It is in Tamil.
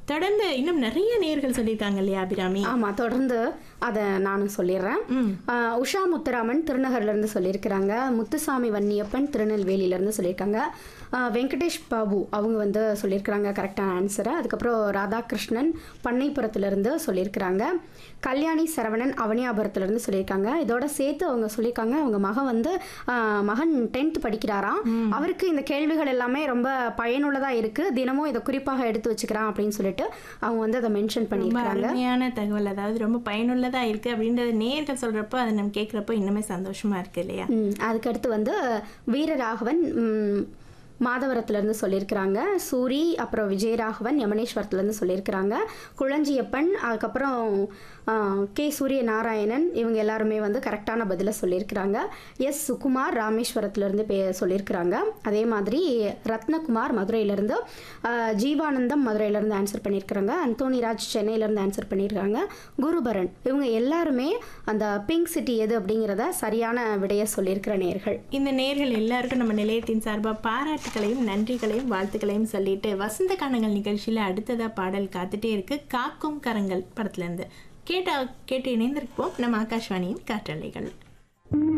தொடர்ந்து இன்னும் நிறைய நேர்கள் சொல்லியிருக்காங்க இல்லையா அபிராமி ஆமா தொடர்ந்து அதை நானும் சொல்லிடுறேன் ம் ஆஹ் உஷா முத்துராமன் திருநகர்ல இருந்து சொல்லியிருக்கிறாங்க முத்துசாமி வன்னியப்பன் திருநெல்வேலியில இருந்து சொல்லியிருக்காங்க ஆஹ் வெங்கடேஷ் பாபு அவங்க வந்து சொல்லியிருக்கிறாங்க கரெக்டான ஆன்சரை அதுக்கப்புறம் ராதாகிருஷ்ணன் பண்ணைப்புறத்துல இருந்து சொல்லியிருக்கிறாங்க கல்யாணி சரவணன் அவனியாபுரத்துல இருந்து சொல்லியிருக்காங்க இதோட சேர்த்து அவங்க சொல்லியிருக்காங்க அவங்க மகன் வந்து ஆஹ் மகன் டென்த் படிக்கிறாராம் அவருக்கு இந்த கேள்விகள் எல்லாமே ரொம்ப பயனுள்ளதா இருக்கு தினமும் இதை குறிப்பாக எடுத்து வச்சுக்கிறான் அப்படின்னு சொல்லிட்டு அவங்க வந்து அதை மென்ஷன் ரொம்ப பண்ணியிருக்காங்க அருமையான தகவல் அதாவது ரொம்ப பயனுள்ளதா இருக்கு அப்படின்றத நேர்கள் சொல்றப்போ அதை நம்ம கேட்குறப்போ இன்னுமே சந்தோஷமா இருக்கு இல்லையா ம், அதுக்கடுத்து வந்து வீரராகவன் ம், மாதவரத்துலேருந்து சொல்லியிருக்கிறாங்க சூரி அப்புறம் விஜயராகவன் யமனேஸ்வரத்துலேருந்து சொல்லியிருக்கிறாங்க குளஞ்சியப்பன் அதுக்கப்புறம் ஆ, கே சூரிய நாராயணன் இவங்க எல்லாருமே வந்து கரெக்டான பதிலை சொல்லியிருக்கிறாங்க எஸ் சுகுமார் ராமேஸ்வரத்துலேருந்து பே சொல்லியிருக்கிறாங்க அதே மாதிரி ரத்னகுமார் மதுரையிலேருந்து ஜீவானந்தம் மதுரையிலேருந்து ஆன்சர் பண்ணியிருக்கிறாங்க அந்தோனிராஜ் சென்னையிலேருந்து ஆன்சர் பண்ணியிருக்காங்க குருபரன் இவங்க எல்லாருமே அந்த பிங்க் சிட்டி எது அப்படிங்கிறத சரியான விடையை சொல்லியிருக்கிற நேர்கள் இந்த நேர்கள் எல்லாருக்கும் நம்ம நிலையத்தின் சார்பா பாராட்டுகளையும் நன்றிகளையும் வாழ்த்துக்களையும் சொல்லிட்டு வசந்த கானங்கள் நிகழ்ச்சியில அடுத்ததா பாடல் காத்துட்டே இருக்கு காக்கும் கரங்கள் படத்துல இருந்து கேட்டா கேட்டு இணைந்திருப்போம் நம்ம ஆகாஷ்வாணியின் காற்றலைகள்